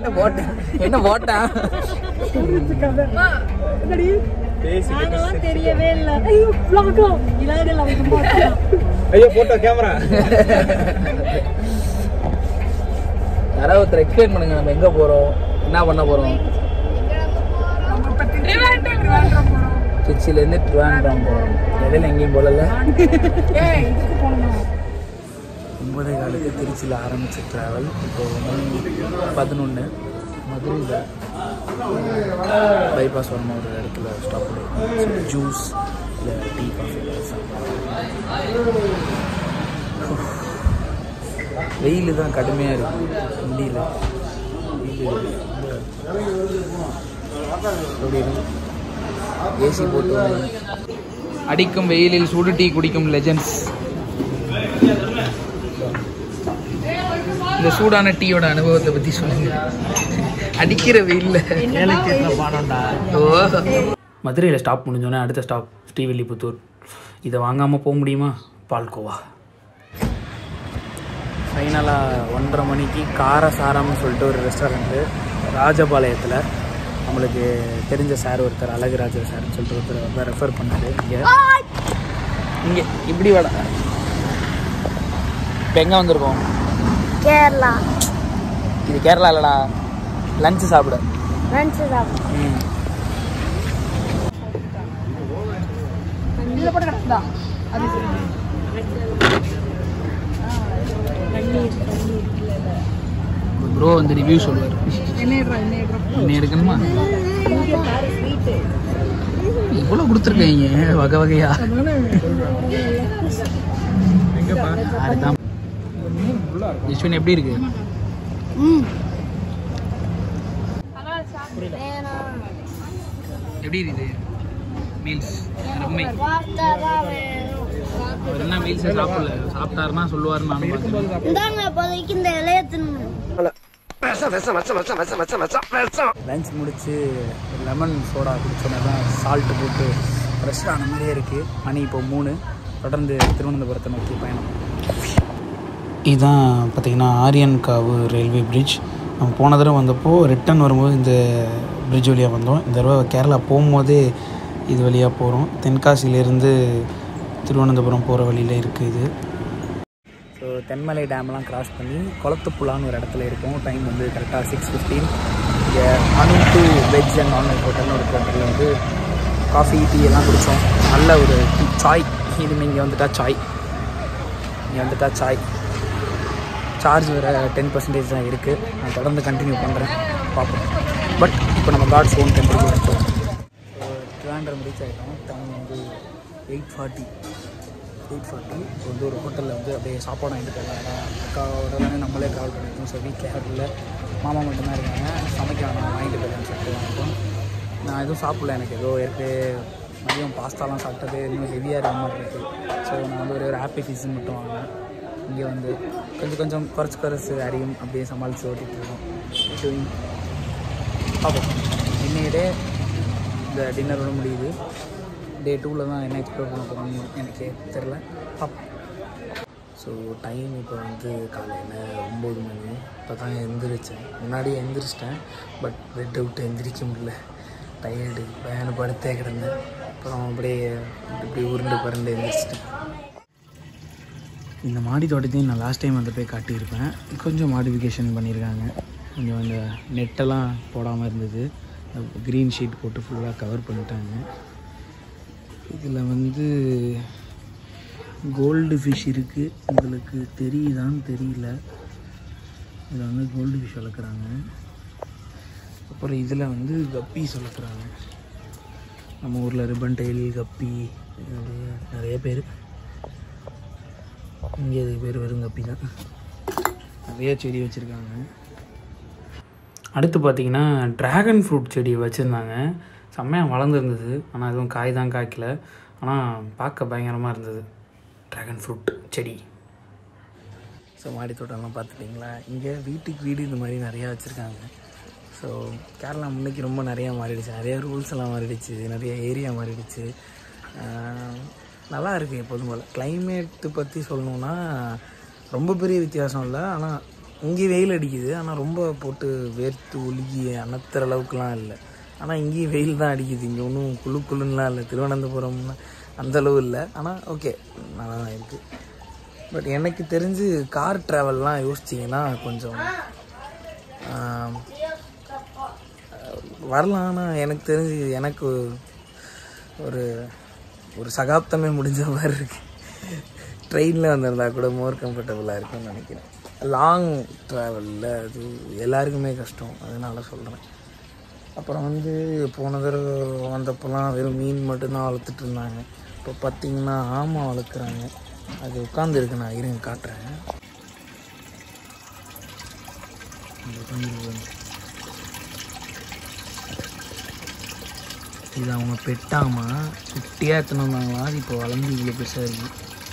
என்ன போட்டேன் என்ன போட்டேன் நாங்கெல்லாம் தெரியவே இல்ல ஐயோ vlog-ஆ? இலாகல அவங்க போட்டா. ஐயோ போட்டோ கேமரா யாராவது ஒருத்தர் எக்ஸ்பிளைன் பண்ணுங்க நம்ம எங்க போறோம் என்ன பண்ண போறோம் திருச்சியில இருந்து ட்ரிவாண்ட்ரம் போறோம் இடையில எங்கேயும் போகல ஒன்பதே காலுக்கு திருச்சியில் ஆரம்பிச்ச ட்ராவல் இப்போ மணி பதினொன்று மதுரையில் பைபாஸ் ஒன் ஒரு இடத்துல ஸ்டாப் பண்ணி ஜூஸ் இல்லை டீ காஃபி வெயில் தான் கடுமையாக இருக்கு முடியல வெயில் ஏசி போட்டு வந்து அடிக்கும் வெயிலில் சுடு டீ குடிக்கும் லெஜண்ட்ஸ் இந்த சூடான டீயோட அனுபவத்தை பத்தி சொல்லுங்க அடிக்கிற வெயில்ல ஓ மதுரையில் ஸ்டாப் முடிஞ்சோடனே அடுத்த ஸ்டாப் ஸ்ரீவில்லிபுத்தூர் இதை வாங்காமல் போக முடியுமா பால்கோவா ஃபைனலாக ஒன்றரை மணிக்கு காரசாரம்னு சொல்லிட்டு ஒரு ரெஸ்டாரண்ட்டு ராஜபாளையத்தில் நம்மளுக்கு தெரிஞ்ச சார் ஒருத்தர் அழகுராஜ சார்னு சொல்லிட்டு ஒருத்தர் வந்து ரெஃபர் பண்ணார் இங்கே இங்கே இப்படி வாடா இப்போ எங்கே வந்திருக்கோம் கேரளா இது கேரளா இல்லடா லஞ்சு சாப்பிட லஞ்ச் சாப்பிடும் ம் ப்ரோ வந்து ரிவ்யூ சொல்லுவார் என்ன எடுக்கணுமா இவ்வளோ கொடுத்துருக்கீங்க வகை வகையா அதுதான் யஸ்வின் எப்படி இருக்கு எப்படி இருக்குது மீல்ஸ் உண்மை அவர் என்ன மீல்ஸை சாப்பிடல சாப்பிட்டாருன்னா சொல்லுவாருன்னு நானும் பார்த்தேன் இந்தாங்க இப்போதைக்கு இந்த இலைய தின்னு லஞ்ச் முடிச்சு லெமன் சோடா குடிச்சோன்னே தான் சால்ட்டு போட்டு ஃப்ரெஷ்ஷாக ஆன மாதிரியே இருக்குது மணி இப்போ மூணு தொடர்ந்து திருவனந்தபுரத்தை நோக்கி பயணம் இதுதான் பார்த்தீங்கன்னா ஆரியன் காவு ரயில்வே பிரிட்ஜ் நம்ம போன தடவை வந்தப்போ ரிட்டர்ன் வரும்போது இந்த பிரிட்ஜ் வழியாக வந்தோம் இந்த தடவை கேரளா போகும்போதே இது வழியாக போகிறோம் தென்காசியிலேருந்து திருவனந்தபுரம் போகிற வழியில் இருக்குது இது ஸோ தென்மலை டேம்லாம் கிராஸ் பண்ணி குளத்துப்புலான்னு ஒரு இடத்துல இருக்கும் டைம் வந்து கரெக்டாக சிக்ஸ் ஃபிஃப்டீன் இங்கே அனு டு வெஜ் அண்ட் நான்வெஜ் ஹோட்டல்னு ஒரு ஹோட்டலில் வந்து காஃபி டீ எல்லாம் குடித்தோம் நல்ல ஒரு டீ சாய் இது இங்கே வந்துட்டா சாய் இங்கே வந்துட்டா சாய் சார்ஜ் வேறு டென் பர்சன்டேஜ் தான் இருக்குது நான் தொடர்ந்து கண்டினியூ பண்ணுறேன் பார்ப்போம் பட் இப்போ நம்ம காட்ஸ் ஓன் டெம்பிள் வச்சோம் ஸோ ட்ரிவாண்ட்ரம் ரீச் ஆகிட்டோம் டைம் வந்து எயிட் ஃபார்ட்டி எயிட் ஃபார்ட்டி இப்போ வந்து ஒரு ஹோட்டலில் வந்து அப்படியே சாப்பாடு வாங்கிட்டு போயிடலாம் ஏன்னா அக்காவோட தானே நம்மளே ட்ராவல் பண்ணிருக்கோம் ஸோ வீட்டில் யாரும் இல்லை மாமா மட்டும்தான் இருக்காங்க சமைக்க வேணாம் வாங்கிட்டு போயிடலாம்னு சொல்லிட்டு வாங்கிட்டோம் நான் எதுவும் சாப்பிடல எனக்கு ஏதோ ஏற்கனவே மதியம் பாஸ்தாலாம் சாப்பிட்டது இன்னும் ஹெவியாக இருக்க மாதிரி இருக்குது ஸோ நான் வந்து ஒரே ஒரு ஹாப்பி ஃபீஸ் மட்டும் வாங்கினேன் இங்கே வந்து கொஞ்சம் கொஞ்சம் குறைச்சி குறைச்சி அறியும் அப்படியே சமாளித்து ஓட்டிகிட்டு இருக்கோம் டூயிங் பார்ப்போம் இன்னைய டே இந்த டின்னரோட முடியுது டே டூவில் தான் என்ன எக்ஸ்ப்ளோர் பண்ண போகிறோம்னு எனக்கு தெரில பார்ப்போம் ஸோ டைம் இப்போ வந்து காலையில் ஒம்பது மணி இப்போ தான் எந்திரிச்சேன் முன்னாடியே எந்திரிச்சிட்டேன் பட் பெட்டை விட்டு எந்திரிக்க முடியல டயர்டு பயண படுத்தே கிடந்தேன் அப்புறம் அப்படியே இப்படி உருண்டு பரண்டு எந்திரிச்சிட்டேன் இந்த மாடி தோட்டத்தையும் நான் லாஸ்ட் டைம் வந்து போய் காட்டியிருப்பேன் கொஞ்சம் மாடிஃபிகேஷன் பண்ணியிருக்காங்க கொஞ்சம் இந்த நெட்டெல்லாம் போடாமல் இருந்தது க்ரீன் ஷீட் போட்டு ஃபுல்லாக கவர் பண்ணிட்டாங்க இதில் வந்து கோல்டு ஃபிஷ் இருக்குது உங்களுக்கு தெரியுதான்னு தெரியல இதில் வந்து கோல்டு ஃபிஷ் வளர்க்குறாங்க அப்புறம் இதில் வந்து கப்பீஸ் வளர்க்குறாங்க நம்ம ஊரில் ரிப்பன் டெயில் கப்பி நிறைய நிறைய பேர் இங்கே இது பேர் வெறும் கப்பி தான் நிறைய செடி வச்சுருக்காங்க அடுத்து பார்த்தீங்கன்னா ட்ராகன் ஃப்ரூட் செடி வச்சுருந்தாங்க செம்மையாக வளர்ந்துருந்தது ஆனால் எதுவும் காய் தான் காய்க்கல ஆனால் பார்க்க பயங்கரமாக இருந்தது ட்ராகன் ஃப்ரூட் செடி ஸோ மாடி தோட்டம்லாம் பார்த்துட்டிங்களா இங்கே வீட்டுக்கு வீடு இந்த மாதிரி நிறையா வச்சுருக்காங்க ஸோ கேரளா முன்னைக்கு ரொம்ப நிறையா மாறிடுச்சு நிறைய ரூல்ஸ் எல்லாம் மாறிடுச்சு நிறைய ஏரியா மாறிடுச்சு ஆஹ் நல்லா இருக்குது எப்போதும் போல் கிளைமேட்டு பற்றி சொல்லணுன்னா ரொம்ப பெரிய வித்தியாசம் இல்லை ஆனால் இங்கே வெயில் அடிக்குது ஆனால் ரொம்ப போட்டு வேர்த்து ஒழுகி அணத்துற அளவுக்குலாம் இல்லை ஆனால் இங்கேயும் வெயில் தான் அடிக்குது இங்கே ஒன்றும் குளு குளுன்னுலாம் இல்லை திருவனந்தபுரம்னா அந்த அளவு இல்லை ஆனால் ஓகே நல்லா தான் இருக்குது பட் எனக்கு தெரிஞ்சு கார் ட்ராவல்லாம் யோசிச்சிங்கன்னா கொஞ்சம் ஆம், வரலாம் ஆனால் எனக்கு தெரிஞ்சு எனக்கு ஒரு ஒரு சகாப்தமே முடிஞ்ச மாதிரி இருக்கு ட்ரெயினில் வந்திருந்தா கூட மோர் கம்ஃபர்டபுளாக இருக்கும்னு நினைக்கிறேன் லாங் ட்ராவலில் அது எல்லாருக்குமே கஷ்டம் அதனால சொல்கிறேன் அப்புறம் வந்து போன தடவை வந்தப்போலாம் வெறும் மீன் மட்டும்தான் வளர்த்துட்டு இருந்தாங்க இப்போ பார்த்தீங்கன்னா ஆமை வளர்க்குறாங்க அது உட்காந்துருக்கு நான் இருங்க காட்டுறேன் இங்க உட்காந்துருக்கு இது அவங்க பெட்டாமா குட்டியாக எடுத்துன்னு வந்தாங்களா அது இப்போ வளர்ந்து இவ்வளோ பெருசாக இருக்கு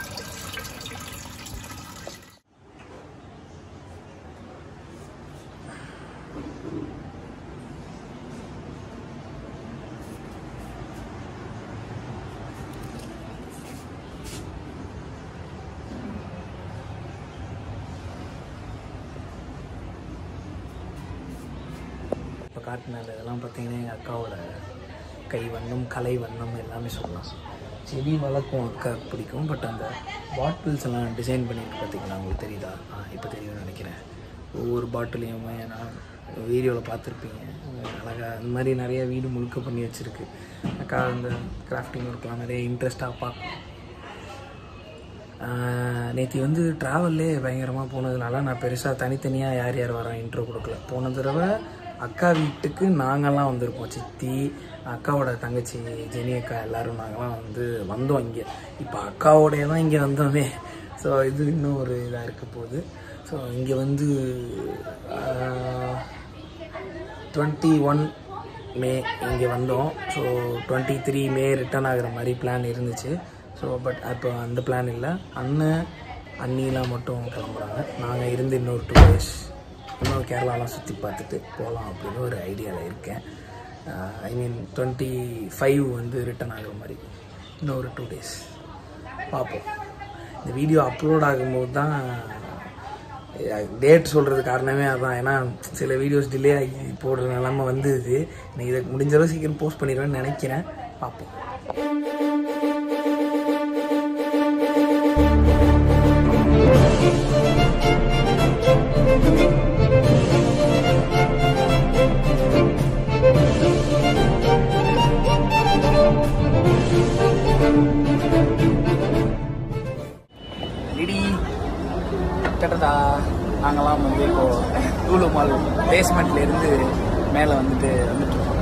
இப்போ காட்டினது இதெல்லாம் பார்த்தீங்கன்னா எங்கள் அக்காவோட கை வண்ணம் கலை வண்ணம் எல்லாமே சொல்லலாம் செடி வளர்க்கும் அக்காவுக்கு பிடிக்கும் பட் அந்த பாட்டில்ஸ் எல்லாம் டிசைன் பண்ணிட்டு பார்த்தீங்களா உங்களுக்கு தெரியுதா ஆ இப்போ தெரியும்னு நினைக்கிறேன் ஒவ்வொரு பாட்டிலையுமே நான் வீடியோவில் பார்த்துருப்பீங்க அழகாக இந்த மாதிரி நிறைய வீடு முழுக்க பண்ணி வச்சுருக்கு அக்கா அந்த கிராஃப்டிங் ஒர்க்லாம் நிறைய இன்ட்ரெஸ்ட்டாக பார்க்கும் நேற்று வந்து ட்ராவல்லே பயங்கரமாக போனதுனால நான் பெருசாக தனித்தனியாக யார் யார் வரேன் இன்ட்ரோ கொடுக்கல போன தடவை அக்கா வீட்டுக்கு நாங்கள்லாம் வந்திருப்போம் சித்தி அக்காவோட தங்கச்சி ஜெனி அக்கா எல்லாரும் நாங்களாம் வந்து வந்தோம் இங்கே இப்போ அக்காவோடைய தான் இங்கே வந்தோமே ஸோ இது இன்னும் ஒரு இதாக இருக்க போகுது ஸோ இங்கே வந்து டுவெண்ட்டி ஒன் மே இங்கே வந்தோம் so twenty three May return ஆகுற மாதிரி பிளான் இருந்துச்சு ஸோ பட் அப்போ அந்த பிளான் இல்லை அண்ணன் அண்ணிலாம் மட்டும் கிளம்புறாங்க நாங்கள் இருந்து இன்னொரு டூ டேஸ் இன்னும் கேரளாலாம் சுற்றி பார்த்துட்டு போகலாம் அப்படின்னு ஒரு ஐடியாவில் இருக்கேன் ஐ மீன் டுவெண்ட்டி ஃபைவ் வந்து ரிட்டர்ன் ஆகுற மாதிரி இன்னும் ஒரு டூ டேஸ் பார்ப்போம் இந்த வீடியோ அப்லோட் ஆகும்போது தான் டேட் சொல்கிறது காரணமே அதான் ஏன்னா சில வீடியோஸ் டிலே ஆகி போடுற நிலமை வந்தது நான் இதை முடிஞ்ச அளவு சீக்கிரம் போஸ்ட் பண்ணிடுவேன்னு நினைக்கிறேன் பார்ப்போம் இடி கட்டதா நாங்களாம் வந்து இப்போ லூலு மால் பேஸ்மெண்ட்ல இருந்து மேலே வந்துட்டு வந்துட்டு இருக்கோம்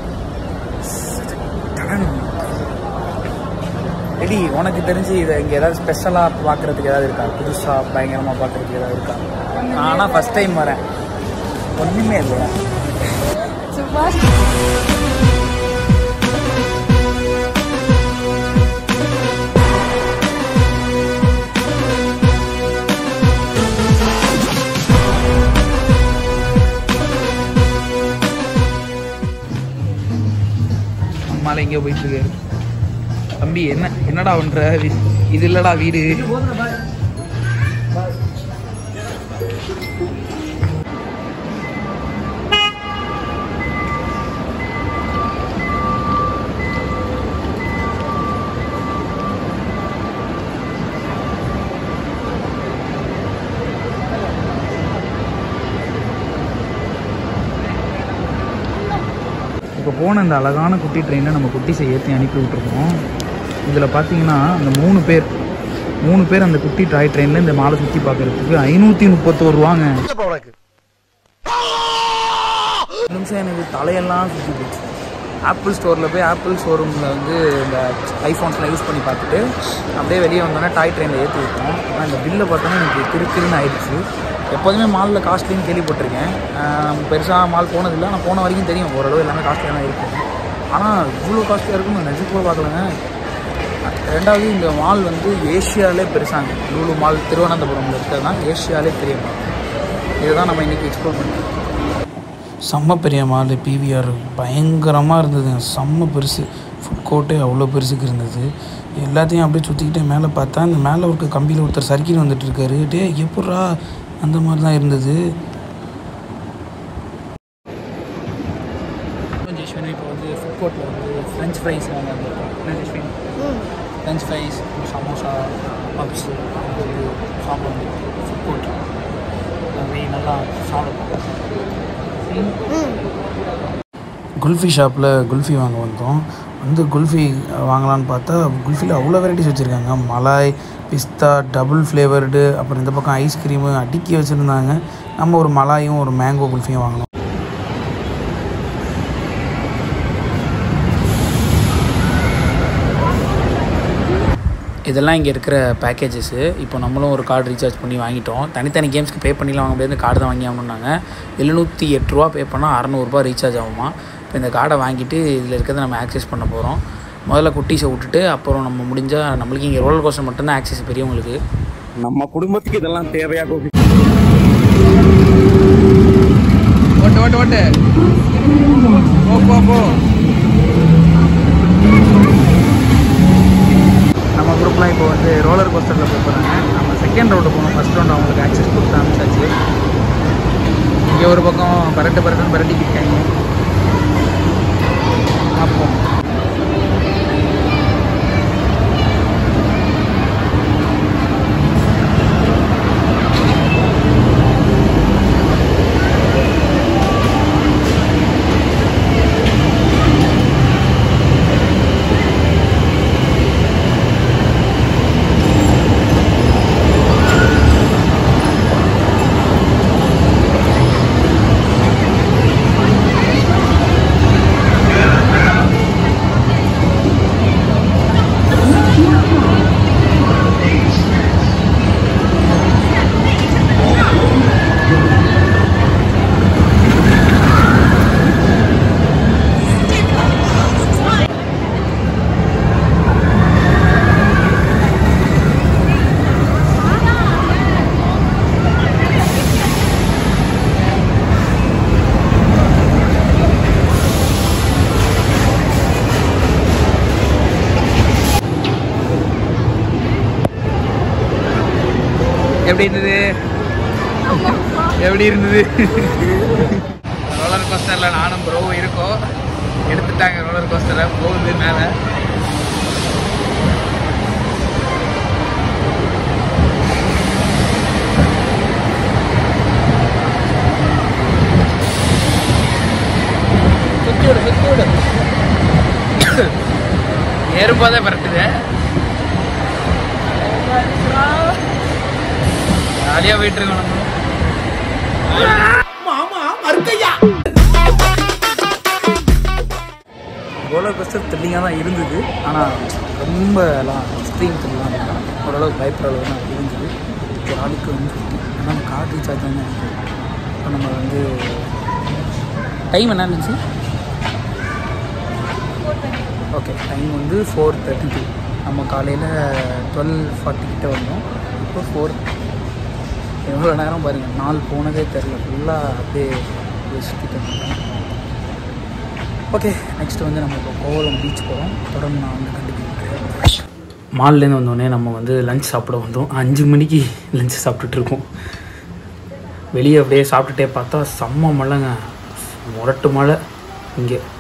எடி உனக்கு தெரிஞ்சு இதை இங்கே ஏதாவது ஸ்பெஷலாக பார்க்குறதுக்கு ஏதாவது இருக்கா புதுசாக பயங்கரமாக பார்க்குறதுக்கு ஏதாவது இருக்கா ஆனால் ஃபஸ்ட் டைம் வரேன் ஒன்றுமே இல்லையா சுபாஷ் அம்மால எங்கேயோ போயிட்டு இருக்காரு தம்பி என்ன என்னடா பண்ற வி- இது இல்லடா வீடு இப்போ போன இந்த அழகான குட்டி ட்ரெயினை நம்ம குட்டிஸை ஏற்றி அனுப்பி விட்ருக்கோம் இதில் பார்த்தீங்கன்னா அந்த மூணு பேர் மூணு பேர் அந்த குட்டி டாய் ட்ரெயினில் இந்த மாலை சுற்றி பார்க்கறதுக்கு ஐநூற்றி முப்பத்தோரு ரூபாங்க ஒரு நிமிஷம் எனக்கு தலையெல்லாம் சுற்றி போச்சு ஆப்பிள் ஸ்டோரில் போய் ஆப்பிள் ஷோரூமில் வந்து இந்த ஐஃபோன்ஸ்லாம் யூஸ் பண்ணி பார்த்துட்டு அப்படியே வெளியே வந்தோன்னே டாய் ட்ரெயினில் ஏற்றி விட்டோம் ஆனால் இந்த பில்லை பார்த்தோன்னா எனக்கு திரு திருன்னு ஆயிடுச்சு எப்போதுமே மாலில் காஸ்ட்லின்னு கேள்விப்பட்டிருக்கேன் பெருசாக மால் போனதில்லை ஆனால் போன வரைக்கும் தெரியும் ஓரளவு எல்லாமே காஸ்ட்லியாக தான் இருக்கும் ஆனால் இவ்வளோ காஸ்ட்லியாக இருக்குன்னு நினச்சி கூட பார்க்கலங்க ரெண்டாவது இந்த மால் வந்து ஏஷியாவிலே பெருசாங்க லூலு மால் திருவனந்தபுரம்ல இருக்கிறது தான் ஏஷியாவிலே பெரிய மால் இதை தான் நம்ம இன்றைக்கி எக்ஸ்ப்ளோர் பண்ணிருக்கோம் செம்ம பெரிய மால் பிவிஆர் பயங்கரமாக இருந்தது செம்ம பெருசு ஃபுட் கோர்ட்டே அவ்வளோ பெருசுக்கு இருந்தது எல்லாத்தையும் அப்படியே சுற்றிக்கிட்டே மேலே பார்த்தா இந்த மேலே இருக்க கம்பியில் ஒருத்தர் சறுக்கின்னு வந்துட்டு இருக்காரு டே எப்பட்றா அந்த மாதிரி தான் இருந்தது ஜெஸ்வின் இப்போ வந்து ஃபுட் கோர்ட்டில் வந்து ஃப்ரெஞ்ச் ஃப்ரைஸ் வாங்க வந்திருக்கோம் என்ன Jeswin French fries samosa puffs வந்து சாப்பிட ஃபுட் கோர்ட் அப்படி நல்லா சாப்பிடுவோம் குல்ஃபி ஷாப்பில் குல்ஃபி வாங்க வந்தோம் வந்து குல்ஃபி வாங்கலான்னு பார்த்தா குல்ஃபியில் அவ்வளோ வெரைட்டிஸ் வச்சுருக்காங்க மலாய் பிஸ்தா டபுள் ஃப்ளேவர்டு அப்புறம் இந்த பக்கம் ஐஸ்கிரீமு அடுக்கி வச்சுருந்தாங்க நம்ம ஒரு மலாயும் ஒரு மேங்கோ குல்ஃபியும் வாங்கினோம் இதெல்லாம் இங்கே இருக்கிற பேக்கேஜஸ்ஸு இப்போ நம்மளும் ஒரு கார்டு ரீசார்ஜ் பண்ணி வாங்கிட்டோம் தனித்தனி கேம்ஸ்க்கு பே பண்ணிலாம் வாங்க முடியாது கார்டு தான் வாங்கி ஆகணுன்னாங்க எழுநூற்றி எட்டு ரூபா பே பண்ணால் அறநூறுபா ரீசார்ஜ் ஆகுமா இப்போ இந்த கார்டை வாங்கிட்டு இதில் இருக்கிறத நம்ம ஆக்சஸ் பண்ண போகிறோம் முதல்ல குட்டீஸை விட்டுட்டு அப்புறம் நம்ம முடிஞ்சால் நம்மளுக்கு இங்கே ரோலர் கோஸ்டர் மட்டும்தான் ஆக்சஸ் பெரியவங்களுக்கு நம்ம குடும்பத்துக்கு இதெல்லாம் தேவையா கோபி ஓட்டு ஓட்டு ஓட்டு போ போ போ நம்ம குரூப்லாம் இப்போ வந்து ரோலர் கோஸ்டரில் போய் போகிறாங்க நம்ம செகண்ட் ரவுண்டு போனோம் ஃபஸ்ட் ரவுண்ட் அவங்களுக்கு ஆக்சஸ் கொடுத்து அனுப்பிச்சாச்சு இங்கே ஒரு பக்கம் பரட்டு பரட்டுன்னு பரட்டிக்கிட்டு இருக்காங்க பார்ப்போம் எப்படி இருந்தது எப்படி இருந்தது ரோலர் கோஸ்டரில் நானும் ப்ரோ இருக்கோம் எடுத்துட்டாங்க ரோலர் கோஸ்டரை போகுது மேலே சுத்தி விடு சுத்தி விடு ஏறும்போதே பரட்டுது ஜாலியாக போயிட்டு இருக்கோம் ரோலர் கோஸ்டர் த்ரில்லிங்காக தான் இருந்தது ஆனால் ரொம்ப எல்லாம் எக்ஸ்ட்ரீம் த்ரில்லாம் ஓரளவுக்கு பயப்படுற அளவு தான் இருந்தது ஒரு ஆளுக்கு வந்து ஃபிஃப்டி ஆனால் கார்டு ரீசார்ஜ் தானே இப்போ நம்ம வந்து டைம் என்ன இருந்துச்சு ஓகே டைம் வந்து ஃபோர் தேர்ட்டி டூ நம்ம காலையில் டுவெல் ஃபார்ட்டி கிட்ட வந்தோம் இப்போ ஃபோர் எவ்வளோ நேரம் பாருங்கள் நாள் போனதே தெரில ஃபுல்லாக அப்படியே அப்படியே சுற்றிட்டு வந்துட்டோம் ஓகே நெக்ஸ்ட் வந்து நம்ம இப்போ கோவலம் பீச் போகிறோம் தொடர்ந்து நான் வந்து கண்டிப்பாக மால்லேருந்து வந்தோடனே நம்ம வந்து லஞ்ச் சாப்பிட வந்தோம் அஞ்சு மணிக்கு லஞ்ச் சாப்பிட்டுட்டு இருக்கோம் வெளியே அப்படியே சாப்பிட்டுட்டே பார்த்தா செம்ம மழைங்க முரட்டு மழை இங்கே